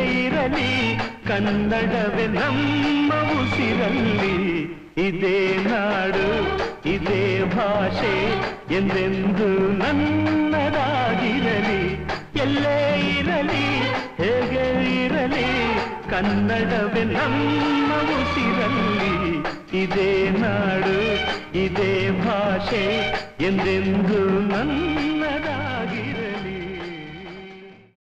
ಇರಲಿ ಕನ್ನಡವೇ ನಮ್ಮ ಉಸಿರಲ್ಲಿ ಇದೇ ನಾಡು ಇದೇ ಭಾಷೆ ಎಂದೆಂದು ನನ್ನದಾಗಿರಲಿ ಎಲ್ಲೇ ಇರಲಿ ಹೇಗೆ ಇರಲಿ ಕನ್ನಡವೇ ನಮ್ಮ ಉಸಿರಲ್ಲಿ ಇದೇ ನಾಡು ಇದೇ ಭಾಷೆ ಎಂದೆಂದು ನನ್ನ